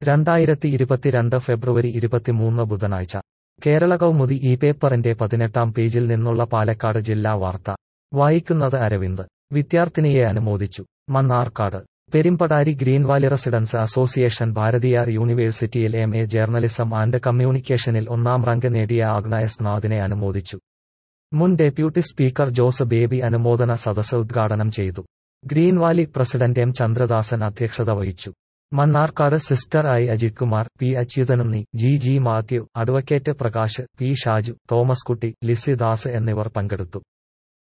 രണ്ടായിരത്തി ഇരുപത്തിരണ്ട് ഫെബ്രുവരി ഇരുപത്തിമൂന്ന് ബുധനാഴ്ച കേരള കൗമുദി ഈ പേപ്പറിന്റെ പതിനെട്ടാം പേജിൽ നിന്നുള്ള പാലക്കാട് ജില്ലാ വാർത്ത വായിക്കുന്നത് അരവിന്ദ് വിദ്യാർത്ഥിനിയെ അനുമോദിച്ചു Mannarkkad Perimbadari green valley residence association Bharathiar യൂണിവേഴ്സിറ്റിയിൽ എം എ ജേർണലിസം ആൻഡ് കമ്മ്യൂണിക്കേഷനിൽ ഒന്നാം റാങ്ക് നേടിയ ആഗ്നയസ് നാഥിനെ അനുമോദിച്ചു മുൻ ഡെപ്യൂട്ടി സ്പീക്കർ ജോസ് ബേബി അനുമോദന സദസ് ഉദ്ഘാടനം ചെയ്തു ഗ്രീൻവാലി പ്രസിഡന്റ് എം ചന്ദ്രദാസൻ അധ്യക്ഷത വഹിച്ചു Mannarkkad sister I Ajith Kumar P Achuthanunni G G Mathew advocate Prakash P Shaju Thomas Kutty Lissy Das എന്നിവർ പങ്കെടുത്തു